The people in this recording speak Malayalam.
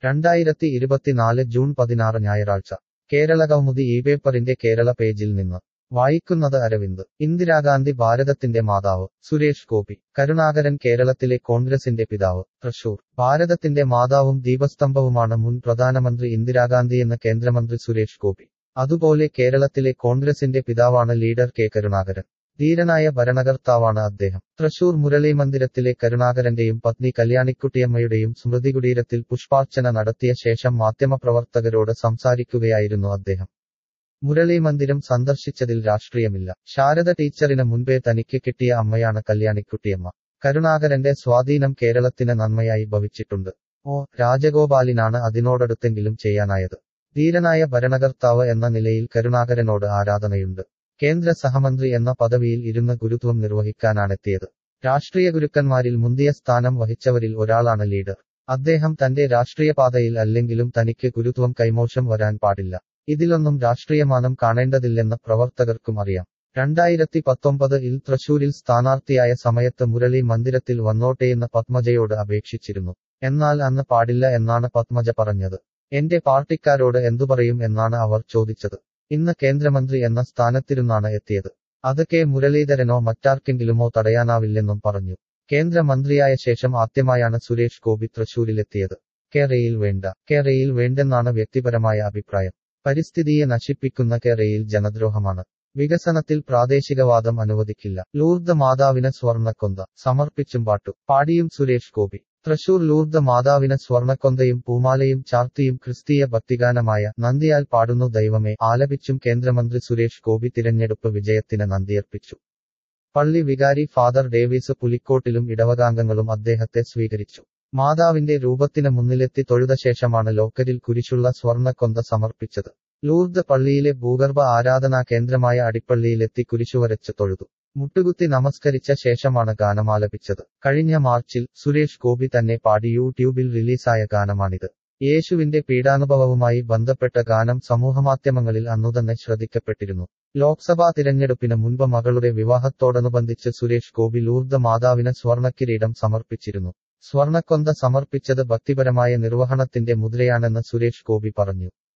രണ്ടായിരത്തി ഇരുപത്തിനാല് ജൂൺ പതിനാറ് ഞായറാഴ്ച കേരളകൗമുദി ഈ പേപ്പറിന്റെ കേരള പേജിൽ നിന്ന് വായിക്കുന്നത് അരവിന്ദ് ഇന്ദിരാഗാന്ധി ഭാരതത്തിന്റെ മാതാവ് സുരേഷ് ഗോപി കരുണാകരൻ കേരളത്തിലെ കോൺഗ്രസിന്റെ പിതാവ് തൃശൂർ ഭാരതത്തിന്റെ മാതാവും ദീപസ്തംഭവുമാണ് മുൻ പ്രധാനമന്ത്രി ഇന്ദിരാഗാന്ധിയെന്ന് കേന്ദ്രമന്ത്രി സുരേഷ് ഗോപി അതുപോലെ കേരളത്തിലെ കോൺഗ്രസിന്റെ പിതാവാണ് ലീഡർ കെ കരുണാകരൻ ധീരനായ ഭരണകർത്താവാണ് അദ്ദേഹം തൃശൂർ മുരളി മന്ദിരത്തിലെ കരുണാകരന്റെയും പത്നി കല്യാണിക്കുട്ടിയമ്മയുടെയും സ്മൃതികുടീരത്തിൽ പുഷ്പാർച്ചന നടത്തിയ ശേഷം മാധ്യമപ്രവർത്തകരോട് സംസാരിക്കുകയായിരുന്നു അദ്ദേഹം മുരളി മന്ദിരം സന്ദർശിച്ചതിൽ രാഷ്ട്രീയമില്ല ശാരദ ടീച്ചറിന് മുൻപേ തനിക്ക് കിട്ടിയ അമ്മയാണ് കല്യാണിക്കുട്ടിയമ്മ കരുണാകരന്റെ സ്വാധീനം കേരളത്തിന് നന്മയായി ഭവിച്ചിട്ടുണ്ട് ഓ രാജഗോപാലിനാണ് അതിനോടടുത്തെങ്കിലും ചെയ്യാനായത് ധീരനായ ഭരണകർത്താവ് എന്ന നിലയിൽ കരുണാകരനോട് ആരാധനയുണ്ട് കേന്ദ്ര സഹമന്ത്രി എന്ന പദവിയിൽ ഇരുന്ന് ഗുരുത്വം നിർവഹിക്കാനാണെത്തിയത് രാഷ്ട്രീയ ഗുരുക്കന്മാരിൽ മുന്തിയ സ്ഥാനം വഹിച്ചവരിൽ ഒരാളാണ് ലീഡർ അദ്ദേഹം തന്റെ രാഷ്ട്രീയപാതയിൽ അല്ലെങ്കിലും തനിക്ക് ഗുരുത്വം കൈമോശം വരാൻ പാടില്ല ഇതിലൊന്നും രാഷ്ട്രീയമാനം കാണേണ്ടതില്ലെന്ന് പ്രവർത്തകർക്കും അറിയാം രണ്ടായിരത്തി പത്തൊമ്പത് ഇൽ തൃശൂരിൽ സ്ഥാനാർത്ഥിയായ സമയത്ത് മുരളി മന്ദിരത്തിൽ വന്നോട്ടെയെന്ന് പത്മജയോട് അപേക്ഷിച്ചിരുന്നു എന്നാൽ അന്ന് പാടില്ല എന്നാണ് പത്മജ പറഞ്ഞത് എന്റെ പാർട്ടിക്കാരോട് എന്തു പറയും എന്നാണ് അവർ ചോദിച്ചത് ഇന്ന് കേന്ദ്രമന്ത്രി എന്ന സ്ഥാനത്തിരുന്നാണ് എത്തിയത് അത് കെ മുരളീധരനോ മറ്റാർക്കെങ്കിലുമോ തടയാനാവില്ലെന്നും പറഞ്ഞു കേന്ദ്രമന്ത്രിയായ ശേഷം ആദ്യമായാണ് സുരേഷ് ഗോപി തൃശൂരിലെത്തിയത് കേരയിൽ വേണ്ട കേരയിൽ വേണ്ടെന്നാണ് വ്യക്തിപരമായ അഭിപ്രായം പരിസ്ഥിതിയെ നശിപ്പിക്കുന്ന കേരയിൽ ജനദ്രോഹമാണ് വികസനത്തിൽ പ്രാദേശികവാദം അനുവദിക്കില്ല ലൂർദ് മാതാവിന് സ്വർണക്കൊന്ത സമർപ്പിച്ചും പാട്ടു പാടിയും സുരേഷ് ഗോപി തൃശൂർ ലൂർദ് മാതാവിന് സ്വർണക്കൊന്തയും പൂമാലയും ചാർത്തിയും ക്രിസ്തീയ ഭക്തിഗാനമായ നന്ദിയാൽ പാടുന്നു ദൈവമേ ആലപിച്ചും കേന്ദ്രമന്ത്രി സുരേഷ് ഗോപി തിരഞ്ഞെടുപ്പ് വിജയത്തിന് നന്ദിയർപ്പിച്ചു പള്ളി വികാരി ഫാദർ ഡേവിസ് പുലിക്കോട്ടിലും ഇടവകാംഗങ്ങളും അദ്ദേഹത്തെ സ്വീകരിച്ചു മാതാവിന്റെ രൂപത്തിന് മുന്നിലെത്തി തൊഴുത ശേഷമാണ് ലോക്കലിൽ കുരിശുള്ള സ്വർണക്കൊന്ത സമർപ്പിച്ചത് ലൂർദ് പള്ളിയിലെ ഭൂഗർഭ ആരാധനാ കേന്ദ്രമായ അടിപ്പള്ളിയിലെത്തി കുരിശുവരച്ച് തൊഴുതു മുട്ടുകുത്തി നമസ്കരിച്ച ശേഷമാണ് ഗാനമാലപിച്ചത് കഴിഞ്ഞ മാർച്ചിൽ സുരേഷ് ഗോപി തന്നെ പാടി യൂട്യൂബിൽ റിലീസായ ഗാനമാണിത് യേശുവിന്റെ പീഡാനുഭവവുമായി ബന്ധപ്പെട്ട ഗാനം സമൂഹമാധ്യമങ്ങളിൽ അന്നുതന്നെ ശ്രദ്ധിക്കപ്പെട്ടിരുന്നു ലോക്സഭാ തിരഞ്ഞെടുപ്പിന് മുൻപ് മകളുടെ വിവാഹത്തോടനുബന്ധിച്ച് സുരേഷ് ഗോപി ലൂർദ് മാതാവിന് സ്വർണക്കിരീടം സമർപ്പിച്ചിരുന്നു സ്വർണക്കൊന്ത സമർപ്പിച്ചത് ഭക്തിപരമായ നിർവഹണത്തിന്റെ മുദ്രയാണെന്ന് സുരേഷ് ഗോപി പറഞ്ഞു